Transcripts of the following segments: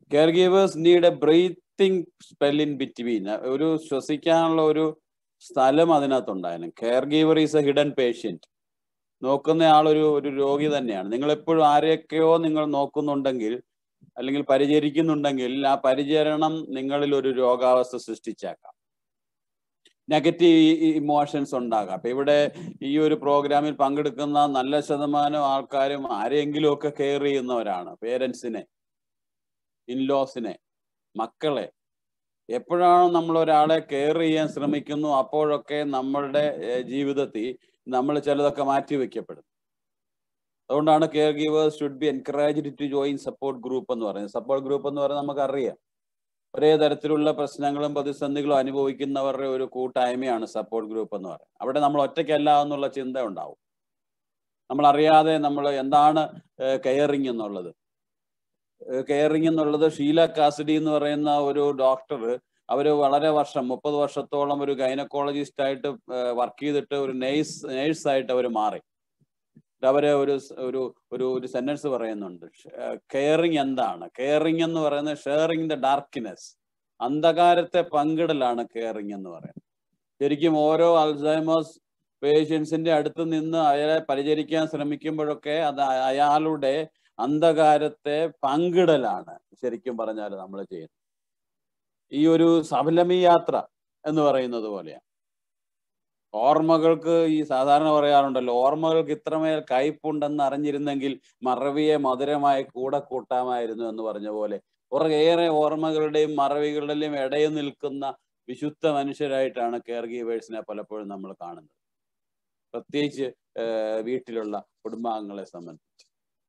care caregivers need a breathing spell in between ഒരു ശ്വസിക്കാനുള്ള ഒരു സ്ഥലം അതിനകത്തുണ്ടായിരുന്നു caregiver is a hidden patient നോക്കുന്ന ആൾ ഒരു ഒരു രോഗി തന്നെയാണ് നിങ്ങൾ എപ്പോഴും ആരെയൊക്കെയോ നിങ്ങൾ നോക്കുന്നുണ്ടെങ്കിൽ അല്ലെങ്കിൽ പരിചരിക്കുന്നുണ്ടെങ്കിൽ ആ പരിചരണം നിങ്ങളിൽ ഒരു രോഗാവസ്ഥ സൃഷ്ടിച്ചേക്കാം നെഗറ്റീവ് ഇമോഷൻസ് ഉണ്ടാകാം അപ്പൊ ഇവിടെ ഈ ഒരു പ്രോഗ്രാമിൽ പങ്കെടുക്കുന്ന നല്ല ശതമാനം ആൾക്കാരും ആരെങ്കിലും ഒക്കെ കെയർ ചെയ്യുന്നവരാണ് പേരൻസിനെ ഇൻലോസിനെ മക്കളെ എപ്പോഴാണോ നമ്മൾ ഒരാളെ കെയർ ചെയ്യാൻ ശ്രമിക്കുന്നു അപ്പോഴൊക്കെ നമ്മളുടെ ഏഹ്, ജീവിതത്തിൽ നമ്മൾ ചിലതൊക്കെ മാറ്റി വെക്കപ്പെടും അതുകൊണ്ടാണ് caregivers should be encouraged to join support group എന്ന് പറയുന്നത് സപ്പോർട്ട് ഗ്രൂപ്പ് എന്ന് പറയുന്നത് നമുക്കറിയാം ഒരേ തരത്തിലുള്ള പ്രശ്നങ്ങളും പ്രതിസന്ധികളും അനുഭവിക്കുന്നവരുടെ ഒരു കൂട്ടായ്മയാണ് സപ്പോർട്ട് ഗ്രൂപ്പ് എന്ന് പറയുന്നത് അവിടെ നമ്മൾ ഒറ്റയ്ക്കല്ല എന്നുള്ള ചിന്ത ഉണ്ടാവും നമ്മൾ അറിയാതെ നമ്മൾ എന്താണ് കെയറിങ് എന്നുള്ളത് കെയറിങ് എന്നുള്ളത് ഷീല കാസിഡി എന്ന് പറയുന്ന ഒരു ഡോക്ടർ അവര് വളരെ വർഷം മുപ്പത് വർഷത്തോളം ഒരു ഗൈനക്കോളജിസ്റ്റ് ആയിട്ട് വർക്ക് ചെയ്തിട്ട് ഒരു നേഴ്സ് നേഴ്സായിട്ട് അവർ മാറി അവര് ഒരു സ് ഒരു ഒരു ഒരു സെന്റൻസ് പറയുന്നുണ്ട് കെയറിങ് എന്താണ് കെയറിങ് എന്ന് പറയുന്നത് ഷെയറിങ് ദ ഡാർക്ക്നെസ് അന്ധകാരത്തെ പങ്കിടലാണ് കെയറിങ് എന്ന് പറയുന്നത് ശരിക്കും ഓരോ അൾസൈമേഴ്സ് പേഷ്യൻസിന്റെ അടുത്ത് നിന്ന് അയാളെ പരിചരിക്കാൻ ശ്രമിക്കുമ്പോഴൊക്കെ അത് അയാളുടെ അന്ധകാരത്തെ പങ്കിടലാണ് ശരിക്കും പറഞ്ഞാൽ നമ്മൾ ചെയ്യുന്നത് ഈ ഒരു സഫലമി യാത്ര എന്ന് പറയുന്നത് പോലെയാണ് ഓർമ്മകൾക്ക് ഈ സാധാരണ പറയാറുണ്ടല്ലോ ഓർമ്മകൾക്ക് ഇത്രമേൽ കയ്പുണ്ടെന്ന് അറിഞ്ഞിരുന്നെങ്കിൽ മറവിയെ മധുരമായി കൂടെ കൂട്ടാമായിരുന്നു എന്ന് പറഞ്ഞ പോലെ കുറേയേറെ ഓർമ്മകളുടെയും മറവികളുടെയും ഇടയിൽ നിൽക്കുന്ന വിശുദ്ധ മനുഷ്യരായിട്ടാണ് കെയർ ഗീവേഴ്സിനെ പലപ്പോഴും നമ്മൾ കാണുന്നത് പ്രത്യേകിച്ച് ഏഹ് വീട്ടിലുള്ള കുടുംബാംഗങ്ങളെ സംബന്ധിച്ച്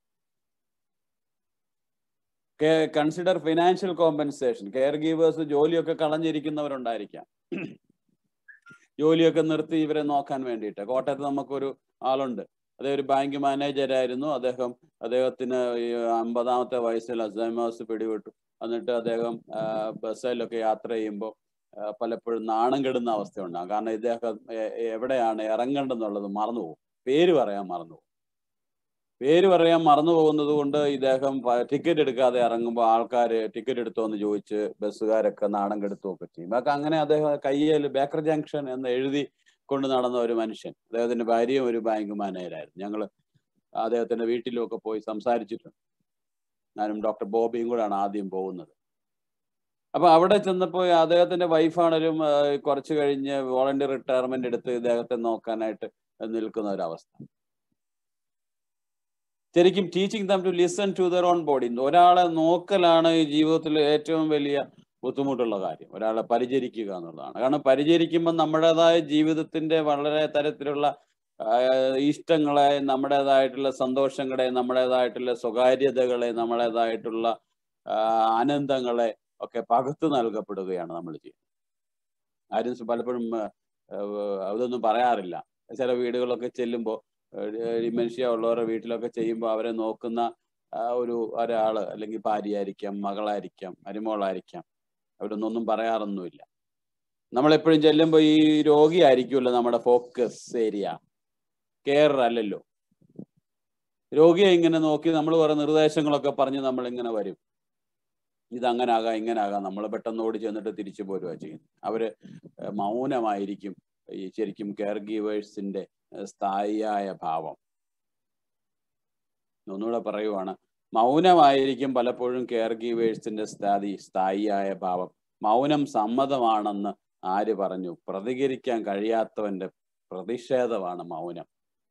consider financial compensation caregivers ജോലിയൊക്കെ കളഞ്ഞിരിക്കുന്നവരുണ്ടായിരിക്കാം ജോലിയൊക്കെ നിർത്തി ഇവരെ നോക്കാൻ വേണ്ടിയിട്ട് കോട്ടയത്ത് നമുക്കൊരു ആളുണ്ട് അദ്ദേഹം ഒരു ബാങ്ക് മാനേജർ ആയിരുന്നു അദ്ദേഹം അദ്ദേഹത്തിന് ഈ അമ്പതാമത്തെ വയസ്സിൽ അസൈമേഴ്സ് പിടിപെട്ടു എന്നിട്ട് അദ്ദേഹം ആ, ബസ്സിലൊക്കെ യാത്ര ചെയ്യുമ്പോൾ ആ, പലപ്പോഴും നാണം കെടുന്ന അവസ്ഥ ഉണ്ടാകും കാരണം ഇദ്ദേഹം എ- എവിടെയാണ് ഇറങ്ങേണ്ടെന്നുള്ളത് മറന്നുപോകും പേര് പറയാൻ മറന്നുപോകും പേര് പറയാൻ മറന്നു പോകുന്നത് കൊണ്ട് ഇദ്ദേഹം ടിക്കറ്റ് എടുക്കാതെ ഇറങ്ങുമ്പോൾ ആൾക്കാർ ടിക്കറ്റ് എടുത്തോ എന്ന് ചോദിച്ച് ബസ്സുകാരൊക്കെ നാണം കെടുത്തുമൊക്കെ ചെയ്യും അതൊക്കെ അങ്ങനെ അദ്ദേഹം കയ്യിൽ ബേക്കർ ജംഗ്ഷൻ എന്ന് എഴുതി കൊണ്ട് നടന്ന ഒരു മനുഷ്യൻ അദ്ദേഹത്തിന്റെ ഭാര്യയും ഒരു ബാങ്ക് മാനേജരായിരുന്നു ഞങ്ങൾ അദ്ദേഹത്തിന്റെ വീട്ടിലുമൊക്കെ പോയി സംസാരിച്ചിട്ടുണ്ട് ഞാനും ഡോക്ടർ ബോബിയും കൂടാണ് ആദ്യം പോകുന്നത് അപ്പൊ അവിടെ ചെന്നപ്പോൾ അദ്ദേഹത്തിന്റെ വൈഫാണേലും കുറച്ച് കഴിഞ്ഞ് വോളണ്ടിയർ റിട്ടയർമെന്റ് എടുത്ത് ഇദ്ദേഹത്തെ നോക്കാനായിട്ട് നിൽക്കുന്ന ഒരു അവസ്ഥ ശരിക്കും teaching them to listen to their own body ഒരാളെ നോക്കലാണ് ഈ ജീവിതത്തിൽ ഏറ്റവും വലിയ ബുദ്ധിമുട്ടുള്ള കാര്യം ഒരാളെ പരിചരിക്കുക എന്നുള്ളതാണ് കാരണം പരിചരിക്കുമ്പോൾ നമ്മുടേതായ ജീവിതത്തിന്റെ വളരെ തരത്തിലുള്ള ആ, ഇഷ്ടങ്ങളെ നമ്മുടേതായിട്ടുള്ള സന്തോഷങ്ങളെ നമ്മുടേതായിട്ടുള്ള സ്വകാര്യതകളെ നമ്മുടേതായിട്ടുള്ള ആ, ആനന്ദങ്ങളെ ഒക്കെ പകുത്തു നൽകപ്പെടുകയാണ് നമ്മൾ ചെയ്യുന്നത് ആരും പലപ്പോഴും ആ, അതൊന്നും പറയാറില്ല ചില വീടുകളൊക്കെ ചെല്ലുമ്പോൾ ഡിമെൻഷ്യ ഉള്ളവരുടെ വീട്ടിലൊക്കെ ചെയ്യുമ്പോൾ അവരെ നോക്കുന്ന ആ, ഒരു ഒരാള് അല്ലെങ്കിൽ ഭാര്യയായിരിക്കാം മകളായിരിക്കാം മരുമോളായിരിക്കാം അവരൊന്നും ഒന്നും പറയാറൊന്നുമില്ല നമ്മളെപ്പോഴും ചെല്ലുമ്പോൾ ഈ രോഗിയായിരിക്കുമല്ലോ നമ്മുടെ ഫോക്കസ് ഏരിയ കെയർ അല്ലല്ലോ രോഗിയെ ഇങ്ങനെ നോക്കി നമ്മൾ കുറെ നിർദ്ദേശങ്ങളൊക്കെ പറഞ്ഞ് നമ്മൾ ഇങ്ങനെ വരും ഇതങ്ങനെ ആകാം ഇങ്ങനെ ആകാം നമ്മൾ പെട്ടെന്ന് ഓടി ചെന്നിട്ട് തിരിച്ചു പോരുക ചെയ്യുന്നത് അവര് ഏഹ് മൗനമായിരിക്കും ഈ ശരിക്കും കെയർ ഗീവേഴ്സിന്റെ സ്ഥായിയായ ഭാവം ഒന്നുകൂടെ പറയുവാണ് മൗനമായിരിക്കും പലപ്പോഴും കെയർ ഗീവേഴ്സിന്റെ സ്ഥായി സ്ഥായിയായ ഭാവം മൗനം സമ്മതമാണെന്ന് ആര് പറഞ്ഞു പ്രതികരിക്കാൻ കഴിയാത്തവന്റെ പ്രതിഷേധമാണ് മൗനം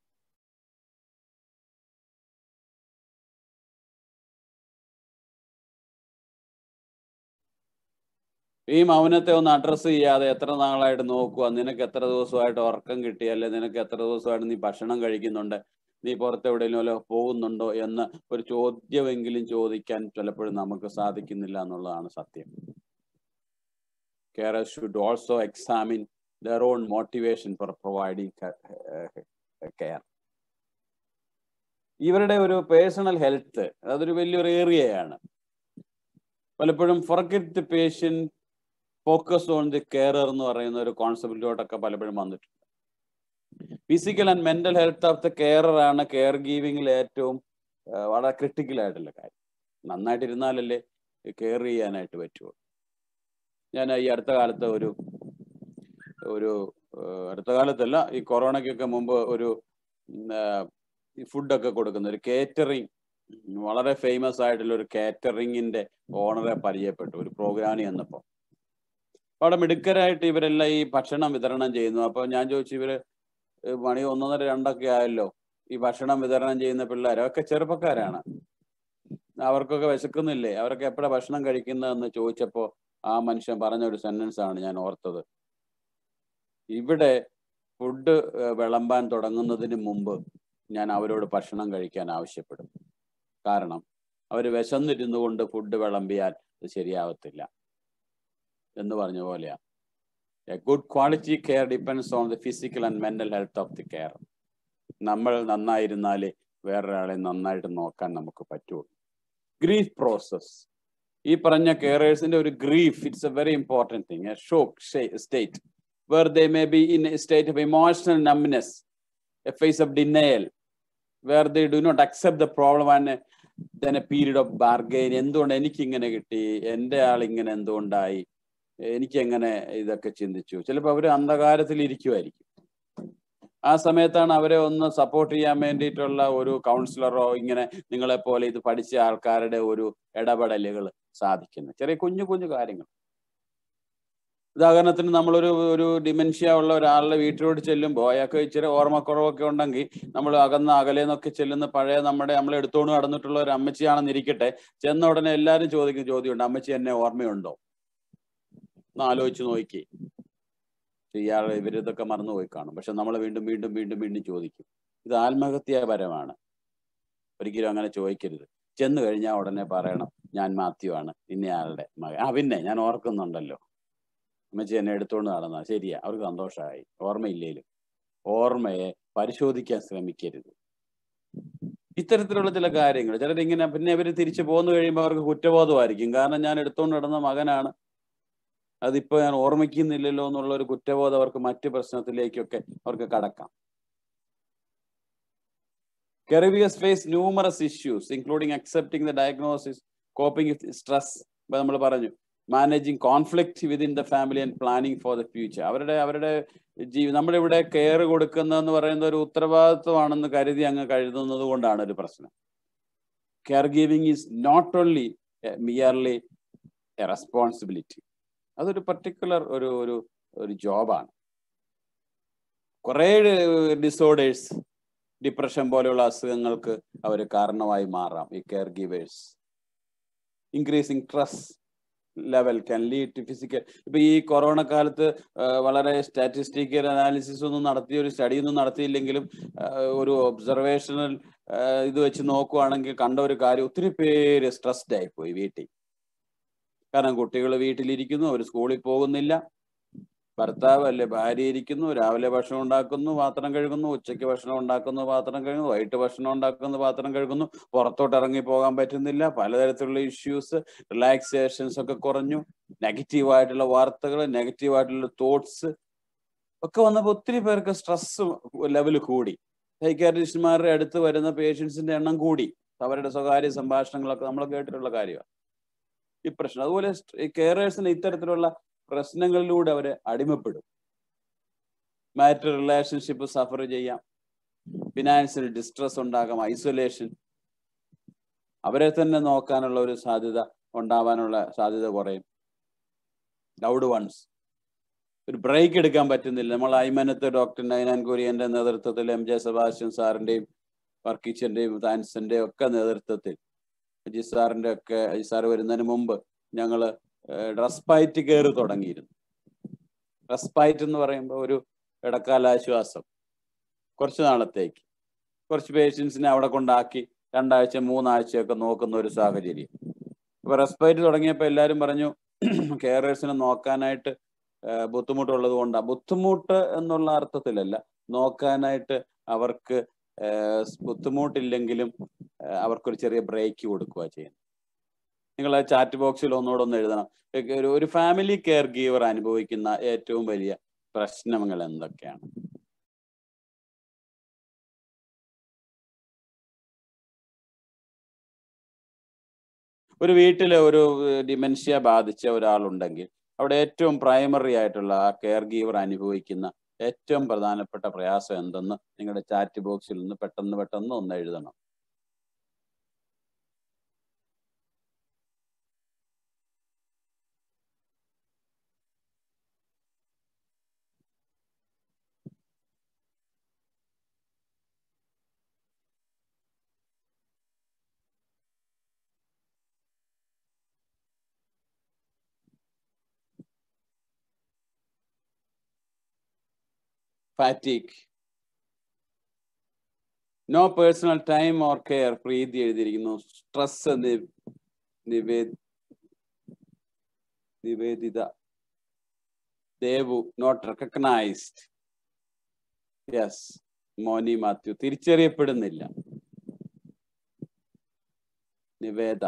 ഈ മൗനത്തെ ഒന്ന് അഡ്രസ്സ് ചെയ്യാതെ എത്ര നാളായിട്ട് നോക്കുക നിനക്ക് എത്ര ദിവസമായിട്ട് ഉറക്കം കിട്ടി അല്ലെ നിനക്ക് എത്ര ദിവസമായിട്ട് നീ ഭക്ഷണം കഴിക്കുന്നുണ്ട് നീ പുറത്ത് എവിടെയെങ്കിലും പോകുന്നുണ്ടോ എന്ന് ഒരു ചോദ്യമെങ്കിലും ചോദിക്കാൻ പലപ്പോഴും നമുക്ക് സാധിക്കുന്നില്ല എന്നുള്ളതാണ് സത്യം carers should also examine their own motivation for providing care ഇവരുടെ ഒരു പേഴ്സണൽ ഹെൽത്ത് അതൊരു വലിയൊരു ഏരിയയാണ് പലപ്പോഴും forget patient focus on the carer എന്ന് പറയുന്ന ഒരു കോൺസെപ്റ്റിലോട്ടൊക്കെ പലപ്പോഴും വന്നിട്ടുണ്ട് physical and mental health of the carer ആണ് കെയർ ഗീവിങ്ങിൽ ഏറ്റവും ആ, വളരെ ക്രിട്ടിക്കൽ ആയിട്ടുള്ള കാര്യം നന്നായിട്ടിരുന്നാലല്ലേ കെയർ ചെയ്യാനായിട്ട് പറ്റുള്ളൂ ഞാൻ ഈ അടുത്ത കാലത്ത് ഒരു ഒരു ഏഹ്, അടുത്ത കാലത്തല്ല ഈ കൊറോണയ്ക്കൊക്കെ മുമ്പ് ഒരു ഉം, ആഹ്, ഈ ഫുഡൊക്കെ കൊടുക്കുന്ന ഒരു കേറ്ററിംഗ് വളരെ ഫേമസ് ആയിട്ടുള്ള ഒരു കേറ്ററിംഗിന്റെ ഓണറെ പരിചയപ്പെട്ടു ഒരു പ്രോഗ്രാമിൽ ചെന്നപ്പോൾ അവിടെ മിടുക്കരായിട്ട് ഇവരെല്ലാം ഈ ഭക്ഷണം വിതരണം ചെയ്യുന്നു അപ്പോൾ ഞാൻ ചോദിച്ചു ഇവര് ഏഹ് മണി ഒന്നൊന്നര രണ്ടൊക്കെ ആയല്ലോ ഈ ഭക്ഷണം വിതരണം ചെയ്യുന്ന പിള്ളേർ അവരൊക്കെ ചെറുപ്പക്കാരാണ് അവർക്കൊക്കെ വിശക്കുന്നില്ലേ അവരൊക്കെ എപ്പോഴാണ് ഭക്ഷണം കഴിക്കുന്നതെന്ന് ചോദിച്ചപ്പോൾ ആ മനുഷ്യൻ പറഞ്ഞ ഒരു സെന്റൻസ് ആണ് ഞാൻ ഓർത്തത് ഇവിടെ ഫുഡ് വിളമ്പാൻ തുടങ്ങുന്നതിന് മുമ്പ് ഞാൻ അവരോട് ഭക്ഷണം കഴിക്കാൻ ആവശ്യപ്പെടും കാരണം അവർ വിശന്നിരുന്നു കൊണ്ട് ഫുഡ് വിളമ്പിയാൽ അത് ശരിയാവത്തില്ല എന്ന് പറഞ്ഞ പോലെയാ a good quality care depends on the physical and mental health of the care നമ്മൾ നന്നായിരുന്നാലേ വേറൊരാളെ നന്നായിട്ട് നോക്കാൻ നമുക്ക് പറ്റുള്ളൂ ഗ്രീഫ് പ്രോസസ് ഈ പറഞ്ഞ കെയറേഴ്സിന്റെ ഒരു grief it's a very important thing a shock state where they may be in a state of emotional numbness a phase of denial where they do not accept the problem and then a period of bargain എന്തുകൊണ്ട് എനിക്ക് ഇങ്ങനെ കിട്ടി എൻ്റെ ആൾ ഇങ്ങനെ എന്തുകൊണ്ടായി എനിക്ക് എങ്ങനെ ഇതൊക്കെ ചിന്തിച്ചു ചിലപ്പോൾ അവർ അന്ധകാരത്തിൽ ഇരിക്കുമായിരിക്കും ആ സമയത്താണ് അവരെ ഒന്ന് സപ്പോർട്ട് ചെയ്യാൻ വേണ്ടിയിട്ടുള്ള ഒരു കൗൺസിലറോ ഇങ്ങനെ നിങ്ങളെ പോലെ ഇത് പഠിച്ച ആൾക്കാരുടെ ഒരു ഇടപെടലുകൾ സാധിക്കുന്നത് ചെറിയ കുഞ്ഞു കുഞ്ഞു കാര്യങ്ങൾ ഉദാഹരണത്തിന് നമ്മളൊരു ഒരു ഡിമെൻഷ്യ ഉള്ള ഒരാളുടെ വീട്ടിലോട്ട് ചെല്ലുമ്പോൾ അയാൾക്ക് ഇച്ചിരി ഓർമ്മക്കുറവൊക്കെ ഉണ്ടെങ്കിൽ നമ്മൾ അകന്ന അകലേന്നൊക്കെ ചെല്ലുന്ന പഴയ നമ്മുടെ നമ്മൾ എടുത്തോണ്ട് നടന്നിട്ടുള്ള ഒരു അമ്മച്ചിയാണെന്ന് ഇരിക്കട്ടെ ചെന്ന ഉടനെ എല്ലാവരും ചോദിക്കുന്ന ചോദ്യമുണ്ട് അമ്മച്ചി എന്നെ ഓർമ്മയുണ്ടോ ഒന്ന് ആലോചിച്ച് നോക്കി ഇയാൾ ഇവരിതൊക്കെ മറന്നുപോയി കാണും പക്ഷെ നമ്മൾ വീണ്ടും വീണ്ടും വീണ്ടും വീണ്ടും ചോദിക്കും ഇത് ആത്മഹത്യാപരമാണ് ഒരിക്കലും അങ്ങനെ ചോദിക്കരുത് ചെന്ന് കഴിഞ്ഞാൽ ഉടനെ പറയണം ഞാൻ മാത്യു ആണ് ഇന്നയാളുടെ മകൻ ആ പിന്നെ ഞാൻ ഓർക്കുന്നുണ്ടല്ലോ അമ്മച്ചി എന്നെ എടുത്തുകൊണ്ട് നടന്ന ശരിയാ അവർക്ക് സന്തോഷമായി ഓർമ്മയില്ലേലും ഓർമ്മയെ പരിശോധിക്കാൻ ശ്രമിക്കരുത് ഇത്തരത്തിലുള്ള ചില കാര്യങ്ങൾ ചിലരിങ്ങനെ പിന്നെ ഇവർ തിരിച്ചു പോന്നു കഴിയുമ്പോൾ അവർക്ക് കുറ്റബോധമായിരിക്കും കാരണം ഞാൻ എടുത്തുകൊണ്ട് നടന്ന മകനാണ് അതിപ്പോ ഞാൻ ഓർമ്മിക്കുന്നില്ലല്ലോ എന്നുള്ള ഒരു കുറ്റബോധം അവർക്ക് മറ്റു പ്രശ്നത്തിലേക്കൊക്കെ അവർക്ക് കടക്കാം caregivers face numerous issues including accepting the diagnosis coping with stress നമ്മൾ പറഞ്ഞു managing conflict within the family and planning for the future അവരുടെ അവരുടെ ജീവി നമ്മളിവിടെ കെയർ കൊടുക്കുന്നതെന്ന് പറയുന്ന ഒരു ഉത്തരവാദിത്വമാണെന്ന് കരുതി അങ്ങ് കരുതുന്നത് കൊണ്ടാണ് ഒരു പ്രശ്നം caregiving is not only merely a responsibility അതൊരു പർട്ടിക്കുലർ ഒരു ഒരു ഒരു ജോബാണ് കുറേ ഡിസോർഡേഴ്സ് ഡിപ്രഷൻ പോലെയുള്ള അസുഖങ്ങൾക്ക് അവർ കാരണമായി മാറാം ഈ caregivers increasing stress level can lead to physical ഇപ്പൊ ഈ കൊറോണ കാലത്ത് വളരെ സ്റ്റാറ്റിസ്റ്റിക്കൽ അനാലിസിസ് ഒന്നും നടത്തിയ ഒരു സ്റ്റഡി ഒന്നും നടത്തിയില്ലെങ്കിലും ഒരു ഒബ്സർവേഷണൽ ഇത് വെച്ച് നോക്കുവാണെങ്കിൽ കണ്ട ഒരു കാര്യം ഒത്തിരി പേര് സ്ട്രെസ്ഡ് ആയിപ്പോയി വീട്ടിൽ കാരണം കുട്ടികൾ വീട്ടിലിരിക്കുന്നു അവർ സ്കൂളിൽ പോകുന്നില്ല ഭർത്താവ് അല്ലെ ഭാര്യ ഇരിക്കുന്നു രാവിലെ ഭക്ഷണം ഉണ്ടാക്കുന്നു പാത്രം കഴുകുന്നു ഉച്ചയ്ക്ക് ഭക്ഷണം ഉണ്ടാക്കുന്നു പാത്രം കഴുകുന്നു വൈകിട്ട് ഭക്ഷണം ഉണ്ടാക്കുന്നു പാത്രം കഴുകുന്നു പുറത്തോട്ട് ഇറങ്ങി പോകാൻ പറ്റുന്നില്ല പലതരത്തിലുള്ള ഇഷ്യൂസ് റിലാക്സേഷൻസ് ഒക്കെ കുറഞ്ഞു നെഗറ്റീവായിട്ടുള്ള വാർത്തകൾ നെഗറ്റീവായിട്ടുള്ള തോട്ട്സ് ഒക്കെ വന്നപ്പോൾ ഒത്തിരി പേർക്ക് സ്ട്രെസ് ലെവൽ കൂടി സൈക്കാട്രിസ്റ്റുമാരുടെ അടുത്ത് വരുന്ന പേഷ്യൻസിന്റെ എണ്ണം കൂടി അവരുടെ സ്വകാര്യ സംഭാഷണങ്ങളൊക്കെ നമ്മൾ കേട്ടിട്ടുള്ള കാര്യമാണ് ഈ പ്രശ്നം അതുപോലെ ഈ കെയറേഴ്സിന് ഇത്തരത്തിലുള്ള പ്രശ്നങ്ങളിലൂടെ അവരെ അടിമപ്പെടും മാരിറ്റൽ റിലേഷൻഷിപ്പ് സഫർ ചെയ്യാം ഫിനാൻഷ്യൽ ഡിസ്ട്രസ് ഉണ്ടാകാം ഐസൊലേഷൻ അവരെ തന്നെ നോക്കാനുള്ള ഒരു സാധ്യത ഉണ്ടാവാനുള്ള സാധ്യത കുറയും ലൗഡ് വൺസ് ഒരു ബ്രേക്ക് എടുക്കാൻ പറ്റുന്നില്ല നമ്മൾ ഐമനത്ത് ഡോക്ടർ നൈനാൻ കുര്യന്റെ നേതൃത്വത്തിൽ എം ജെ സെബാസ്റ്റ്യൻ സാറിന്റെയും വർക്കിച്ചന്റെയും താൻസിന്റെയും ഒക്കെ നേതൃത്വത്തിൽ അജി സാറിന്റെ ഒക്കെ അജി സാർ വരുന്നതിന് മുമ്പ് ഞങ്ങൾ റെസ്പൈറ്റ് കെയർ തുടങ്ങിയിരുന്നു റെസ്പൈറ്റ് എന്ന് പറയുമ്പോൾ ഒരു ഇടക്കാല ആശ്വാസം കുറച്ച് നാളത്തേക്ക് കുറച്ച് പേഷ്യൻസിനെ അവിടെ കൊണ്ടാക്കി രണ്ടാഴ്ച മൂന്നാഴ്ചയൊക്കെ നോക്കുന്ന ഒരു സാഹചര്യം ഇപ്പൊ റെസ്പൈറ്റ് തുടങ്ങിയപ്പോൾ എല്ലാവരും പറഞ്ഞു കെയറേഴ്സിനെ നോക്കാനായിട്ട് ബുദ്ധിമുട്ടുള്ളത് കൊണ്ടാണ് ബുദ്ധിമുട്ട് എന്നുള്ള അർത്ഥത്തിലല്ല നോക്കാനായിട്ട് അവർക്ക് ബുദ്ധിമുട്ടില്ലെങ്കിലും അവർക്കൊരു ചെറിയ ബ്രേക്ക് കൊടുക്കുക ചെയ്യുന്നത് നിങ്ങൾ ആ ചാറ്റ് ബോക്സിൽ ഒന്നുകൂടെ ഒന്ന് എഴുതണം ഒരു ഫാമിലി കെയർ ഗീവർ അനുഭവിക്കുന്ന ഏറ്റവും വലിയ പ്രശ്നങ്ങൾ എന്തൊക്കെയാണ് ഒരു വീട്ടിൽ ഒരു ഡിമെൻഷ്യ ബാധിച്ച ഒരാളുണ്ടെങ്കിൽ അവിടെ ഏറ്റവും പ്രൈമറി ആയിട്ടുള്ള ആ കെയർ ഗീവർ അനുഭവിക്കുന്ന ഏറ്റവും പ്രധാനപ്പെട്ട പ്രയാസം എന്തെന്ന് നിങ്ങളുടെ ചാറ്റ് ബോക്സിൽ നിന്ന് പെട്ടെന്ന് പെട്ടെന്ന് ഒന്ന് എഴുതണം fatigue no personal time or care Preethi എഴുതിയിരിക്കുന്നു സ്ട്രെസ് നിവേ Niveditha Devu not recognised yes Moni Mathew തിരിച്ചറിയപ്പെടുന്നില്ല Niveda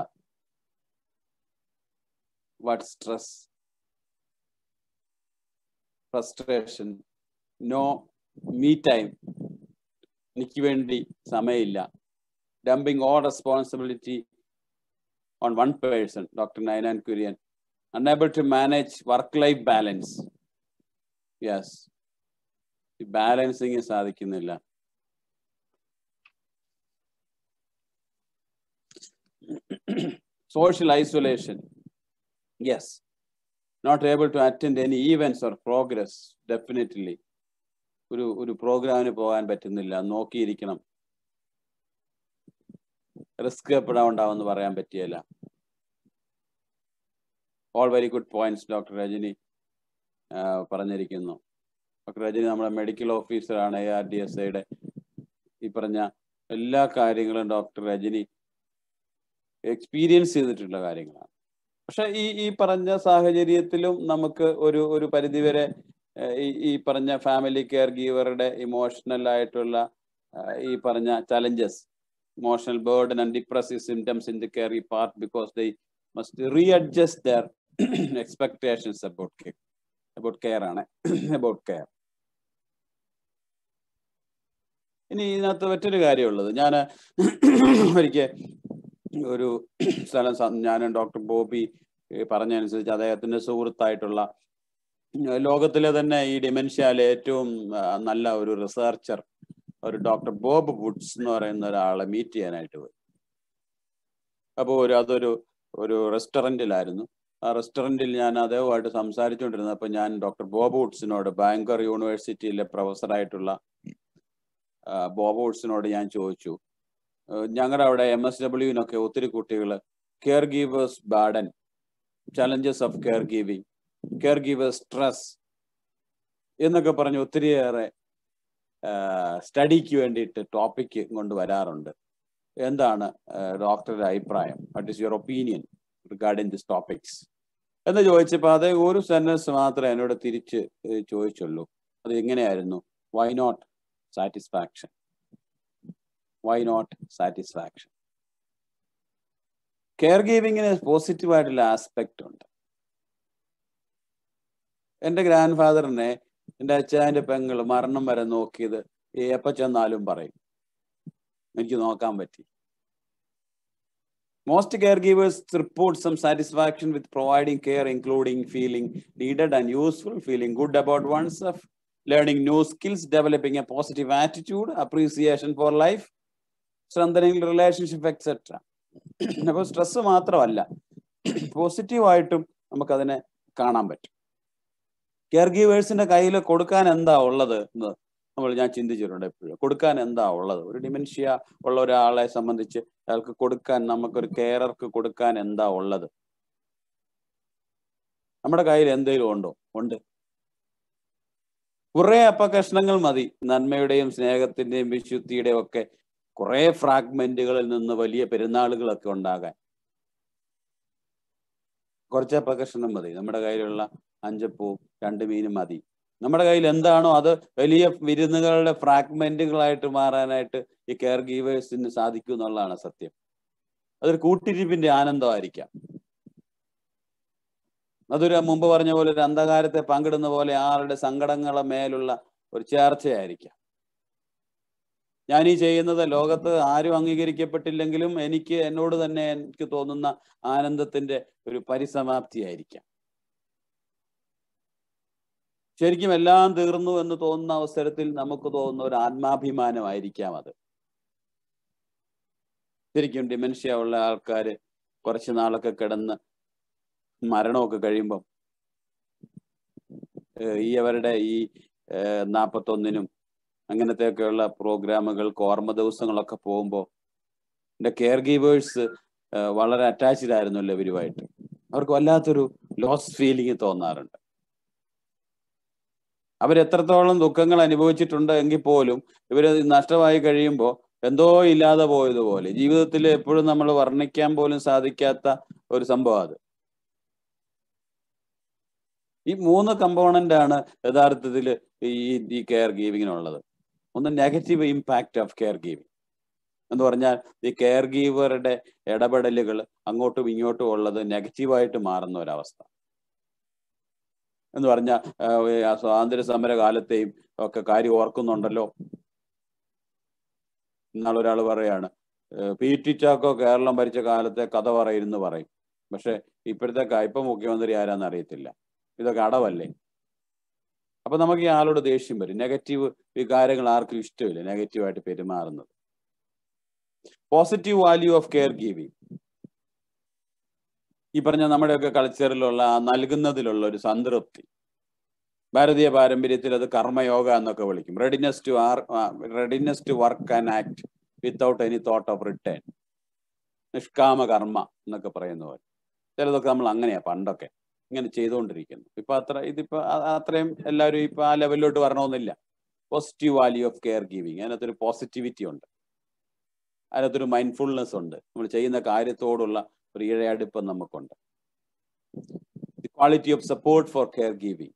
what stress frustration no me time എനിക്ക് വേണ്ടി സമയമില്ല dumping all responsibility on one person doctor Nainan Kurian unable to manage work life balance yes ഈ ബാലൻസിങ് സാധിക്കുന്നില്ല social isolation yes not able to attend any events or progress definitely ഒരു ഒരു പ്രോഗ്രാമിന് പോകാൻ പറ്റുന്നില്ല നോക്കിയിരിക്കണം റിസ്ക് എപ്പോഴാ ഉണ്ടാവുമെന്ന് പറയാൻ പറ്റിയല്ല all very good points doctor Rajani പറഞ്ഞിരിക്കുന്നു ഡോക്ടർ രജനി നമ്മുടെ മെഡിക്കൽ ഓഫീസറാണ് എ ആർ ഡി എസ് ഐയുടെ ഈ പറഞ്ഞ എല്ലാ കാര്യങ്ങളും ഡോക്ടർ രജനി എക്സ്പീരിയൻസ് ചെയ്തിട്ടുള്ള കാര്യങ്ങളാണ് പക്ഷെ ഈ ഈ പറഞ്ഞ സാഹചര്യത്തിലും നമുക്ക് ഒരു ഒരു പരിധിവരെ ഈ ഈ പറഞ്ഞ ഫാമിലി കെയർ ഗീവറുടെ ഇമോഷണൽ ആയിട്ടുള്ള ഈ പറഞ്ഞ challenges emotional burden and depressive symptoms in the care ഈ part because they must readjust their expectations about care about care ആണ് അബൌട്ട് കെയർ ഇനി ഇതിനകത്ത് മറ്റൊരു കാര്യമുള്ളത് ഞാൻ ഒരിക്കൽ ഒരു സ്ഥലം ഞാൻ ഡോക്ടർ ബോബി പറഞ്ഞതനുസരിച്ച് അദ്ദേഹത്തിന്റെ സുഹൃത്തായിട്ടുള്ള ലോകത്തിലെ തന്നെ ഈ ഡിമെൻഷ്യയിലെ ഏറ്റവും നല്ല ഒരു റിസർച്ചർ ഒരു ഡോക്ടർ ബോബ് വുഡ്സ് എന്ന് പറയുന്ന ഒരാളെ മീറ്റ് ചെയ്യാനായിട്ട് പോയി അപ്പോൾ ഒരു അതൊരു ഒരു റെസ്റ്റോറൻറ്റിലായിരുന്നു ആ റെസ്റ്റോറൻറ്റിൽ ഞാൻ അദ്ദേഹമായിട്ട് സംസാരിച്ചുകൊണ്ടിരുന്നപ്പോൾ ഞാൻ ഡോക്ടർ ബോബ് വുഡ്സിനോട് ബാങ്കർ യൂണിവേഴ്സിറ്റിയിലെ പ്രൊഫസറായിട്ടുള്ള ബോബ് വുഡ്സിനോട് ഞാൻ ചോദിച്ചു ഞങ്ങളുടെ അവിടെ എം എസ് ഡബ്ല്യുവിനൊക്കെ ഒത്തിരി കുട്ടികൾ caregivers burden challenges of care caregiving caregivers stress എന്നൊക്കെ പറഞ്ഞ് ഒത്തിരിയേറെ സ്റ്റഡിക്ക് വേണ്ടിയിട്ട് ടോപ്പിക്ക് കൊണ്ട് വരാറുണ്ട് എന്താണ് ഡോക്ടറുടെ അഭിപ്രായം what is your opinion regarding this topics എന്ന് ചോദിച്ചപ്പോൾ അതേ ഒരു സെന്റൻസ് മാത്രമേ എന്നോട് തിരിച്ച് ചോദിച്ചുള്ളൂ അത് എങ്ങനെയായിരുന്നു why not satisfaction why not satisfaction care ഗീവിങ്ങിന് പോസിറ്റീവായിട്ടുള്ള ആസ്പെക്റ്റ് ഉണ്ട് എൻ്റെ ഗ്രാൻഡ് ഫാദറിനെ എൻ്റെ അച്ഛൻ്റെ പെങ്ങൾ മരണം വരെ നോക്കിയത് എപ്പോൾ ചെന്നാലും പറയും എനിക്ക് നോക്കാൻ പറ്റി most caregivers report some satisfaction with providing care including feeling needed and useful feeling good about one's of learning new skills developing a positive attitude appreciation for life strengthening relationship etcetera അപ്പോൾ stress മാത്രമല്ല പോസിറ്റീവായിട്ടും നമുക്കതിനെ കാണാൻ പറ്റും care ഗീവേഴ്സിന്റെ കയ്യിൽ കൊടുക്കാൻ എന്താ ഉള്ളത് എന്ന് നമ്മൾ ഞാൻ ചിന്തിച്ചിട്ടുണ്ട് എപ്പോഴും കൊടുക്കാൻ എന്താ ഉള്ളത് ഒരു ഡിമെൻഷ്യ ഉള്ള ഒരാളെ സംബന്ധിച്ച് അയാൾക്ക് കൊടുക്കാൻ നമുക്കൊരു കെയറർക്ക് കൊടുക്കാൻ എന്താ ഉള്ളത് നമ്മുടെ കയ്യിൽ എന്തെങ്കിലും ഉണ്ടോ ഉണ്ട് കുറെ അപ്പകഷ്ണങ്ങൾ മതി നന്മയുടെയും സ്നേഹത്തിന്റെയും വിശുദ്ധിയുടെയും ഒക്കെ കുറെ ഫ്രാഗ്മെന്റുകളിൽ നിന്ന് വലിയ പെരുന്നാളുകളൊക്കെ ഉണ്ടാകാൻ കുറച്ച് അപ്പകഷ്ണം മതി നമ്മുടെ കയ്യിലുള്ള അഞ്ചപ്പൂവും രണ്ട് മീനും മതി നമ്മുടെ കയ്യിൽ എന്താണോ അത് വലിയ വിരുന്നുകളുടെ ഫ്രാഗ്മെന്റുകളായിട്ട് മാറാനായിട്ട് ഈ കെയർ ഗീവേഴ്സിന് സാധിക്കും എന്നുള്ളതാണ് സത്യം അതൊരു കൂട്ടിരിപ്പിന്റെ ആനന്ദമായിരിക്കാം അതൊരു മുമ്പ് പറഞ്ഞ പോലെ ഒരു അന്ധകാരത്തെ പങ്കിടുന്ന പോലെ ആളുടെ സങ്കടങ്ങളെ മേലുള്ള ഒരു ചേർച്ചയായിരിക്കാം ഞാൻ ഈ ചെയ്യുന്നത് ലോകത്ത് ആരും അംഗീകരിക്കപ്പെട്ടില്ലെങ്കിലും എനിക്ക് എന്നോട് തന്നെ എനിക്ക് തോന്നുന്ന ആനന്ദത്തിന്റെ ഒരു പരിസമാപ്തിയായിരിക്കാം ശരിക്കും എല്ലാം തീർന്നു എന്ന് തോന്നുന്ന അവസരത്തിൽ നമുക്ക് തോന്നുന്ന ഒരു ആത്മാഭിമാനമായിരിക്കാം അത് ശരിക്കും ഡിമെൻഷ്യ ഉള്ള ആൾക്കാർ കുറച്ച് നാളൊക്കെ കിടന്ന് മരണമൊക്കെ കഴിയുമ്പം ഈ അവരുടെ ഈ നാൽപ്പത്തൊന്നിനും അങ്ങനത്തെയൊക്കെയുള്ള പ്രോഗ്രാമുകൾക്ക് ഓർമ്മ ദിവസങ്ങളൊക്കെ പോകുമ്പോൾ എൻ്റെ കെയർ ഗീവേഴ്സ് വളരെ അറ്റാച്ച്ഡ് ആയിരുന്നല്ലോ ഇവരുമായിട്ട് അവർക്ക് വല്ലാത്തൊരു ലോസ് ഫീലിംഗ് തോന്നാറുണ്ട് അവരെത്രത്തോളം ദുഃഖങ്ങൾ അനുഭവിച്ചിട്ടുണ്ട് എങ്കിൽ പോലും ഇവർ നഷ്ടമായി കഴിയുമ്പോൾ എന്തോ ഇല്ലാതെ പോയതുപോലെ ജീവിതത്തിൽ എപ്പോഴും നമ്മൾ വർണ്ണിക്കാൻ പോലും സാധിക്കാത്ത ഒരു സംഭവം അത് ഈ മൂന്ന് കമ്പോണന്റ് ആണ് യഥാർത്ഥത്തിൽ ഈ ഈ കെയർ ഗീവിങ്ങിനുള്ളത് ഒന്ന് negative impact of care caregiving എന്ന് പറഞ്ഞാൽ ഈ കെയർ ഗീവറുടെ ഇടപെടലുകൾ അങ്ങോട്ടും ഇങ്ങോട്ടും ഉള്ളത് നെഗറ്റീവായിട്ട് മാറുന്ന ഒരവസ്ഥ എന്ന് പറഞ്ഞാൽ സ്വാതന്ത്ര്യ സമര കാലത്തെയും ഒക്കെ കാര്യം ഓർക്കുന്നുണ്ടല്ലോ ഇന്നാളൊരാൾ പറയാണ് പി ടി ചാക്കോ കേരളം ഭരിച്ച കാലത്തെ കഥ പറയുന്നു പറയും പക്ഷെ ഇപ്പോഴത്തെ ഇപ്പൊ മുഖ്യമന്ത്രി ആരാന്ന് അറിയത്തില്ല ഇതൊക്കെ അടവല്ലേ അപ്പൊ നമുക്ക് ഈ ആളോട് ദേഷ്യം വരും നെഗറ്റീവ് വികാരങ്ങൾ ആർക്കും ഇഷ്ടമില്ല നെഗറ്റീവായിട്ട് പെരുമാറുന്നത് positive value of care caregiving ഈ പറഞ്ഞ നമ്മുടെയൊക്കെ കൾച്ചറിലുള്ള നൽകുന്നതിലുള്ള ഒരു സംതൃപ്തി ഭാരതീയ പാരമ്പര്യത്തിൽ അത് കർമ്മയോഗ എന്നൊക്കെ വിളിക്കും readiness to or readiness to work and act without any thought of return നിഷ്കാമ കർമ്മ എന്നൊക്കെ പറയുന്ന പോലെ ചിലതൊക്കെ നമ്മൾ അങ്ങനെയാ പണ്ടൊക്കെ ഇങ്ങനെ ചെയ്തുകൊണ്ടിരിക്കുന്നു ഇപ്പൊ അത്ര ഇതിപ്പോ അത്രയും എല്ലാവരും ഇപ്പൊ ആ ലെവലിലോട്ട് വരണമെന്നില്ല positive value of care giving അതിനകത്തൊരു പോസിറ്റിവിറ്റി ഉണ്ട് അതിനകത്തൊരു മൈൻഡ്ഫുൾനെസ് ഉണ്ട് നമ്മൾ ചെയ്യുന്ന കാര്യത്തോടുള്ള ഒരു ഇഴയടുപ്പം നമുക്കുണ്ട് the quality of support for care giving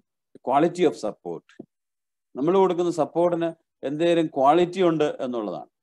quality of support നമ്മൾ കൊടുക്കുന്ന സപ്പോർട്ടിന് എന്തേലും ക്വാളിറ്റി ഉണ്ട് എന്നുള്ളതാണ്